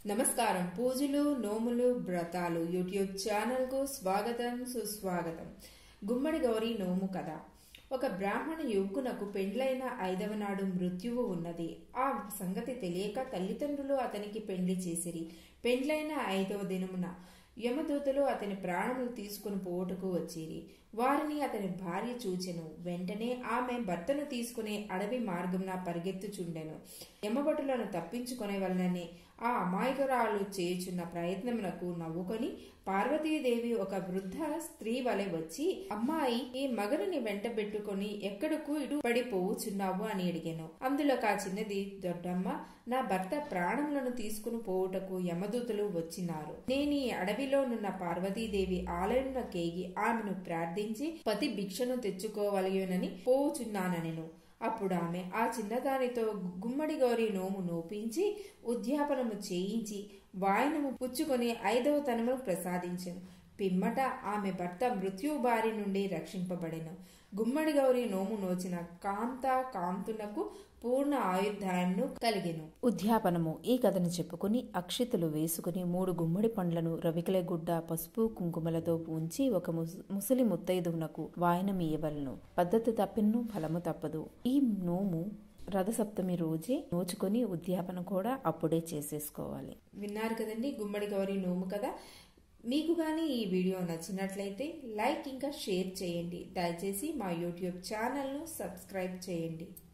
నమస్కారం పూజలు నోములు వ్రతాలు యూట్యూబ్ ఛానల్కు స్వాగతం సుస్వాగతం గుమ్మడి గౌరి నోము కథ ఒక బ్రాహ్మణ యువకునకు పెండ్లైన ఐదవ నాడు మృత్యువు ఉన్నది ఆ సంగతి తెలియక తల్లిదండ్రులు అతనికి పెండ్లి చేసిరి పెండ్లైన ఐదవ దినమున యమదూతలు అతని ప్రాణములు తీసుకుని పోవుటకు వచ్చిరి వారిని అతని భార్య చూచెను వెంటనే ఆమె భర్తను తీసుకుని అడవి మార్గంన పరిగెత్తుచుండెను యమభటులను తప్పించుకునే వలననే ఆ అమాయకురాలు చేయుచున్న ప్రయత్నమునకు నవ్వుకొని పార్వతీదేవి ఒక వృద్ధ స్త్రీ వలె వచ్చి అమ్మాయి ఈ మగనిని వెంట పెట్టుకుని ఎక్కడకు ఇటు పడిపోవుచున్నావు అని అడిగాను అందులో ఆ చిన్నది దొడ్డమ్మ నా భర్త ప్రాణములను తీసుకుని పోవుటకు యమదూతలు వచ్చినారు నేను ఈ అడవిలోనున్న పార్వతీదేవి ఆలయమున కేగి ఆమెను ప్రార్థించి పతి భిక్షను తెచ్చుకోవలయునని పోవుచున్నానెను అప్పుడు ఆమె ఆ చిన్నదానితో గుమ్మడి గౌరి నోము నోపించి ఉద్యాపనము చేయించి వాయనము పుచ్చుకొని ఐదవ తనమును ప్రసాదించెను పిమ్మట ఆమె భర్త మృత్యు బారి నుండి రక్షింపబడెను గుమ్మడి గౌరి నోము నోచిన కాంత కాంతునకు పూర్ణ ఆయుర్దాయంను కలిగెను ఉద్యాపనము ఈ కథను చెప్పుకుని అక్షితులు వేసుకుని మూడు గుమ్మడి పండ్లను రవికల గుడ్డ పసుపు కుంకుమలతో పూంచి ఒక ముస్- ముసలి ముత్తైదువునకు వాయనమియ్యవలను పద్ధతి తప్పిన్ను ఫలము తప్పదు ఈ నోము రథసప్తమి రోజే నోచుకొని ఉద్యాపన కూడా అప్పుడే చేసేసుకోవాలి విన్నారు కదండి గుమ్మడి గౌరి నోము కదా మీకు కానీ ఈ వీడియో నచ్చినట్లయితే లైక్ ఇంకా షేర్ చేయండి దయచేసి మా యూట్యూబ్ ఛానల్ను సబ్స్క్రైబ్ చేయండి